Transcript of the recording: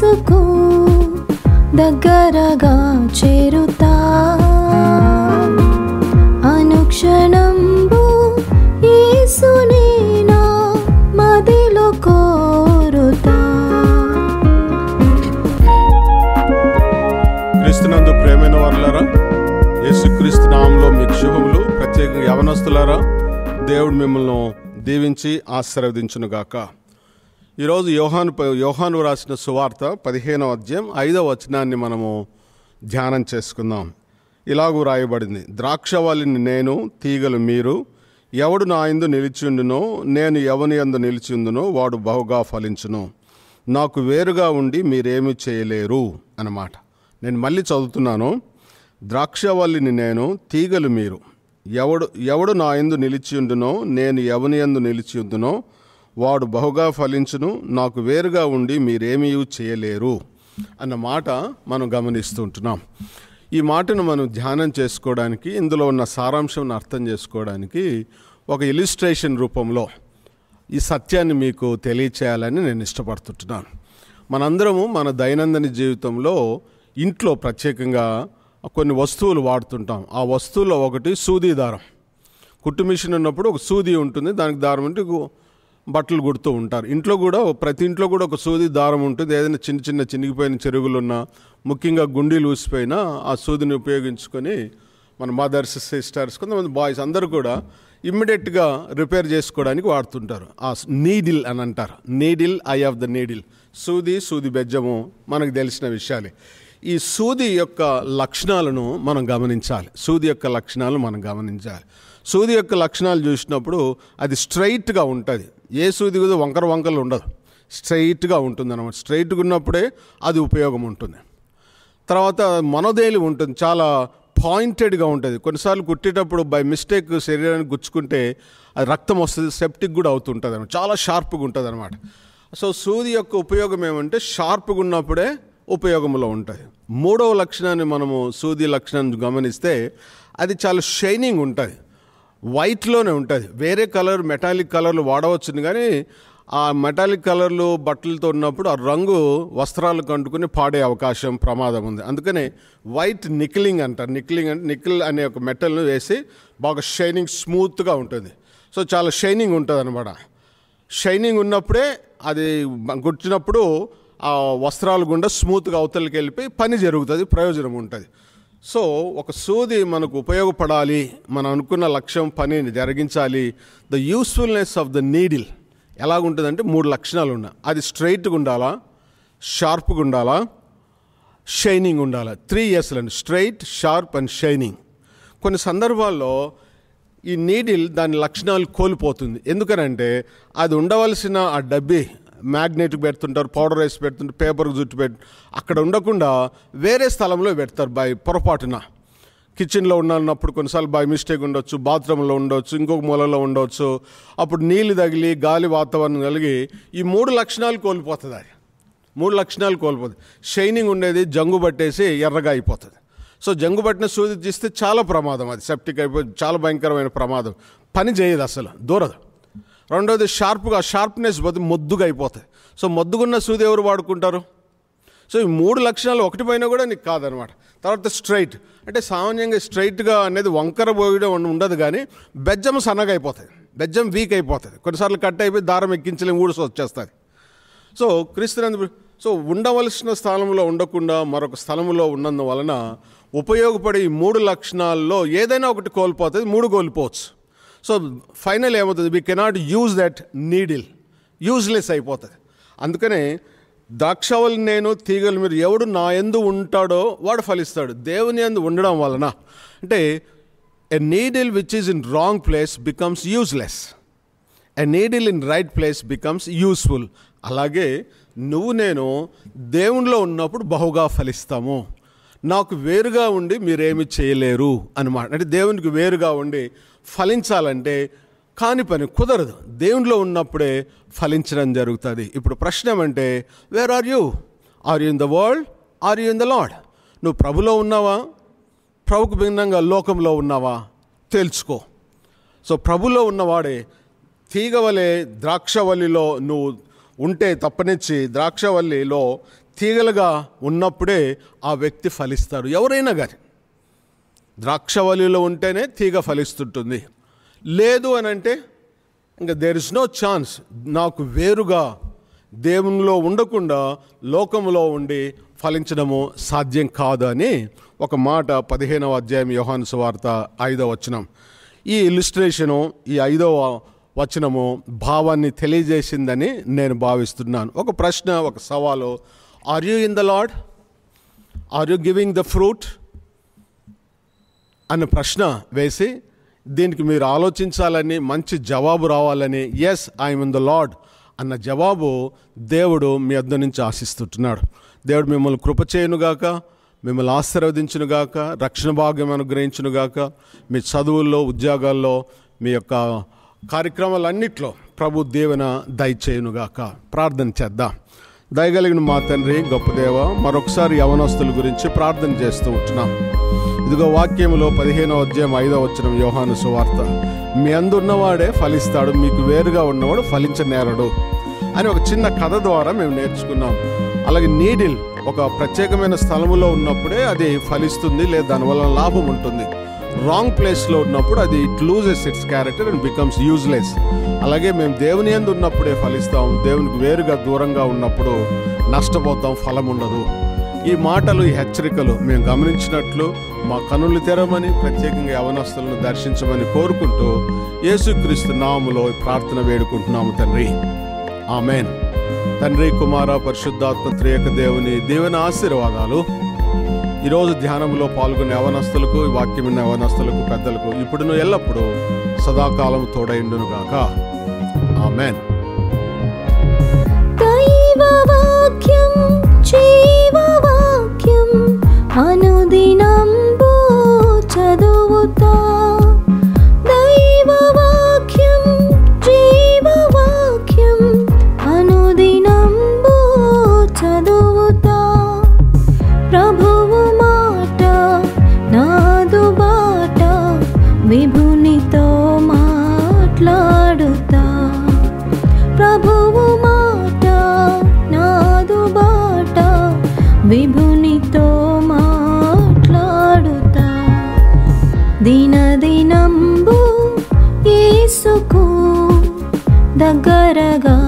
యేసుకు దగ్గరగా చేరుతా అనుక్షణంబు యేసుని నా మదిలో కోరుతా క్రీస్తునందు ప్రేమైన వారులారా యేసుక్రీస్తు నామంలో మీకు శుభములు ప్రత్యేకంగా యవనస్తులారా దేవుడు మిమ్మల్ని దీవించి ఆశీర్వదించునుగాక ఈరోజు యోహాను యోహాను రాసిన సువార్త పదిహేనవ అధ్యాయం ఐదవ వచనాన్ని మనము ధ్యానం చేసుకుందాం ఇలాగూ రాయబడింది ద్రాక్షవల్లిని నేను తీగలు మీరు ఎవడు నా యందు నిలిచిండునో నేను ఎవని యందు నిలిచిందునో వాడు బహుగా ఫలించును నాకు వేరుగా ఉండి మీరేమీ చేయలేరు అన్నమాట నేను మళ్ళీ చదువుతున్నాను ద్రాక్షవల్లిని నేను తీగలు మీరు ఎవడు ఎవడు నా యందు నిలిచి ఉండునో నేను ఎవని యందు నిలిచి ఉందునో వాడు బహుగా ఫలించును నాకు వేరుగా ఉండి మీరేమీ చేయలేరు అన్న మాట మనం గమనిస్తుంటున్నాం ఈ మాటను మనం ధ్యానం చేసుకోవడానికి ఇందులో ఉన్న సారాంశం అర్థం చేసుకోవడానికి ఒక ఇలిస్ట్రేషన్ రూపంలో ఈ సత్యాన్ని మీకు తెలియచేయాలని నేను ఇష్టపడుతుంటున్నాను మనందరము మన దైనందిన జీవితంలో ఇంట్లో ప్రత్యేకంగా కొన్ని వస్తువులు వాడుతుంటాం ఆ వస్తువుల్లో ఒకటి సూది దారం కుట్టు మిషన్ ఉన్నప్పుడు ఒక సూది ఉంటుంది దానికి దారం ఉంటే గు- బట్టలు కుడుతూ ఉంటారు ఇంట్లో కూడా ప్రతి ఇంట్లో కూడా ఒక సూది దారం ఉంటుంది ఏదైనా చిన్న చిన్న చినిగిపోయిన చెరుగులున్నా ముఖ్యంగా గుండీలు ఊసిపోయినా ఆ సూదిని ఉపయోగించుకొని మన మదర్స్ సిస్టర్స్ కొంతమంది బాయ్స్ అందరూ కూడా ఇమ్మీడియట్గా రిపేర్ చేసుకోవడానికి వాడుతుంటారు ఆ నీడిల్ అని అంటారు needle eye of the needle సూది సూది బెజ్జము మనకు తెలిసిన విషయాలే ఈ సూది యొక్క లక్షణాలను మనం గమనించాలి సూది యొక్క లక్షణాలు మనం గమనించాలి సూది యొక్క లక్షణాలు చూసినప్పుడు అది స్ట్రైట్గా ఉంటుంది ఏ సూది కూడా వంకర వంకలు ఉండదు స్ట్రైట్గా ఉంటుంది అనమాట స్ట్రైట్గా ఉన్నప్పుడే అది ఉపయోగం ఉంటుంది తర్వాత మనోదేలి ఉంటుంది చాలా పాయింటెడ్గా ఉంటుంది కొన్నిసార్లు కుట్టేటప్పుడు బై మిస్టేక్ శరీరానికి గుచ్చుకుంటే అది రక్తం వస్తుంది సెప్టిక్ కూడా అవుతుంటుంది అనమాట చాలా షార్ప్గా ఉంటుంది అనమాట సో సూది యొక్క ఉపయోగం ఏమంటే షార్ప్గా ఉన్నప్పుడే ఉపయోగంలో ఉంటుంది మూడవ లక్షణాన్ని మనము సూది లక్షణాన్ని గమనిస్తే అది చాలా షైనింగ్ ఉంటుంది వైట్లోనే ఉంటుంది వేరే కలర్ మెటాలిక్ కలర్లు వాడవచ్చును కానీ ఆ మెటాలిక్ కలర్లు బట్టలతో ఉన్నప్పుడు ఆ రంగు వస్త్రాలకు అంటుకుని పాడే అవకాశం ప్రమాదం ఉంది అందుకని వైట్ నికిలింగ్ అంటారు నికిలింగ్ అంటే నికిల్ అనే ఒక మెటల్ను వేసి బాగా షైనింగ్ స్మూత్గా ఉంటుంది సో చాలా షైనింగ్ ఉంటుంది అనమాట షైనింగ్ ఉన్నప్పుడే అది గుర్చినప్పుడు ఆ వస్త్రాలు గుండా స్మూత్గా అవతలకి వెళ్ళిపోయి పని జరుగుతుంది ప్రయోజనం ఉంటుంది సో ఒక సూది మనకు ఉపయోగపడాలి మనం అనుకున్న లక్ష్యం పనిని జరిగించాలి the usefulness of the needle ఎలాగుంటుందంటే మూడు లక్షణాలు ఉన్నాయి అది స్ట్రైట్గా ఉండాలా షార్ప్గా ఉండాలా షైనింగ్ ఉండాలి త్రీ ఇయర్స్లో అండి స్ట్రైట్ షార్ప్ అండ్ షైనింగ్ కొన్ని సందర్భాల్లో ఈ నీడిల్ దాని లక్షణాలు కోల్పోతుంది ఎందుకనంటే అది ఉండవలసిన ఆ డబ్బి మ్యాగ్నెట్ పెడుతుంటారు పౌడర్ వేసి పెడుతుంటారు పేపర్కి జుట్టు పెట్టు అక్కడ ఉండకుండా వేరే స్థలంలో పెడతారు బై పొరపాటున కిచెన్లో ఉన్నప్పుడు కొన్నిసార్లు బై మిస్టేక్ ఉండొచ్చు బాత్రూంలో ఉండొచ్చు ఇంకొక మూలలో ఉండొచ్చు అప్పుడు నీళ్ళు తగిలి గాలి వాతావరణం కలిగి ఈ మూడు లక్షణాలు కోల్పోతుంది అది మూడు లక్షణాలు కోల్పోతుంది షైనింగ్ ఉండేది జంగు పట్టేసి ఎర్రగా అయిపోతుంది సో జంగు పట్టిన సూది తీస్తే చాలా ప్రమాదం అది సెప్టిక్ అయిపోయి చాలా భయంకరమైన ప్రమాదం పని చేయదు అసలు దూరదు రెండోది షార్ప్గా షార్ప్నెస్ పోతే మొద్దుగా అయిపోతుంది సో మొద్దుగున్న సూది ఎవరు వాడుకుంటారు సో ఈ మూడు లక్షణాలు ఒకటి పైన కూడా నీకు కాదనమాట తర్వాత స్ట్రైట్ అంటే సామాన్యంగా స్ట్రైట్గా అనేది వంకర పోయడం ఉండ- ఉండదు కానీ బెజ్జం సన్నగా అయిపోతుంది బెజ్జం వీక్ అయిపోతుంది కొన్నిసార్లు కట్ అయిపోయి దారం ఎక్కించలేము ఊడిసి వచ్చేస్తుంది సో క్రీస్తునందు సో ఉండవలసిన స్థలంలో ఉండకుండా మరొక స్థలంలో ఉన్నందువలన ఉపయోగపడే ఈ మూడు లక్షణాల్లో ఏదైనా ఒకటి కోల్పోతుంది మూడు కోల్పోవచ్చు సో ఫైనల్ ఏమవుతుంది we cannot use that needle useless అయిపోతుంది అందుకనే ద్రాక్షవల్లి నేను తీగలు మీరు ఎవడు నా ఎందు ఉంటాడో వాడు ఫలిస్తాడు దేవుని ఎందు ఉండడం వలన అంటే a needle which is in wrong place becomes useless a needle in right place becomes useful అలాగే నువ్వు నేను దేవునిలో ఉన్నప్పుడు బహుగా ఫలిస్తాము నాకు వేరుగా ఉండి మీరేమి చేయలేరు అనమాట అంటే దేవునికి వేరుగా ఉండి ఫలించాలంటే కాని పని కుదరదు దేవునిలో ఉన్నప్పుడే ఫలించడం జరుగుతుంది ఇప్పుడు ప్రశ్న ఏమంటే where are you are you in the world are you in the Lord నువ్వు ప్రభులో ఉన్నావా ప్రభుకు భిన్నంగా లోకంలో ఉన్నావా తెలుసుకో సో ప్రభులో ఉన్నవాడే తీగవలే ద్రాక్షవల్లిలో నువ్వు ఉంటే తప్పనిచ్చి ద్రాక్షవల్లిలో తీగలుగా ఉన్నప్పుడే ఆ వ్యక్తి ఫలిస్తాడు ఎవరైనా కానీ ద్రాక్షవల్లిలో ఉంటేనే తీగ ఫలిస్తుంటుంది లేదు అని అంటే ఇంకా దేర్ ఇస్ నో ఛాన్స్ నాకు వేరుగా దేవునిలో ఉండకుండా లోకంలో ఉండి ఫలించడము సాధ్యం కాదు అని ఒక మాట పదిహేనవ అధ్యాయం యోహాను సువార్త ఐదవ వచనం ఈ ఇలిస్ట్రేషను ఈ ఐదవ వచనము భావాన్ని తెలియజేసిందని నేను భావిస్తున్నాను ఒక ప్రశ్న ఒక సవాలు are you in the Lord are you giving the fruit అన్న ప్రశ్న వేసి దీనికి మీరు ఆలోచించాలని మంచి జవాబు రావాలని yes I'm in the Lord అన్న జవాబు దేవుడు మీ వద్ద నుంచి ఆశిస్తుంటున్నాడు దేవుడు మిమ్మల్ని కృప చేయనుగాక మిమ్మల్ని ఆశీర్వదించునుగాక రక్షణ భాగ్యం అనుగ్రహించునుగాక మీ చదువుల్లో ఉద్యోగాల్లో మీ యొక్క కార్యక్రమాలన్నిట్లో ప్రభు దేవున దయచేయునుగాక ప్రార్థన చేద్దాం దయగలిగిన మా తండ్రి గొప్ప దేవ మరొకసారి యవనస్తుల గురించి ప్రార్థన చేస్తూ ఉంటున్నాం ఇదిగో వాక్యములో పదిహేనో అధ్యాయం ఐదో వచ్చిన యోహాను సువార్త మీ అందున్నవాడే ఫలిస్తాడు మీకు వేరుగా ఉన్నవాడు ఫలించనేరడు అని ఒక చిన్న కథ ద్వారా మేము నేర్చుకున్నాం అలాగే నీడిల్ ఒక ప్రత్యేకమైన స్థలములో ఉన్నప్పుడే అది ఫలిస్తుంది లేదా దానివల్ల లాభం ఉంటుంది రాంగ్ ప్లేస్లో ఉన్నప్పుడు అది it loses its character and becomes useless అలాగే మేము దేవుని ఎందు ఉన్నప్పుడే ఫలిస్తాం దేవునికి వేరుగా దూరంగా ఉన్నప్పుడు నష్టపోతాం ఫలం ఉండదు ఈ మాటలు ఈ హెచ్చరికలు మేము గమనించినట్లు మా కనులు తెరమని ప్రత్యేకంగా యవనస్తులను దర్శించమని కోరుకుంటూ యేసుక్రీస్తు నామములో ఈ ప్రార్థన వేడుకుంటున్నాము తండ్రి ఆమెన్ తండ్రి కుమార పరిశుద్ధాత్మ త్రియక దేవుని దేవుని ఆశీర్వాదాలు ఈరోజు ధ్యానంలో పాల్గొనే యవనస్తులకు ఈ వాక్యం విన్న యవనస్తులకు పెద్దలకు ఇప్పుడును ఎల్లప్పుడూ సదాకాలం తోడైండునుగాక ఆమెన్ దైవవాక్యం జీవవాక్యం అనుదినంబు చదువుతా దైవవాక్యం జీవవాక్యం అనుదినంబు చదువుతా ప్రభువు మాట నాదు బాట విభునితో మాట్లాడుతా ప్రభువు మాట నాదు బాట విభునితో మాట్లాడుతా దినదినంబు యేసుకు దగ్గరగా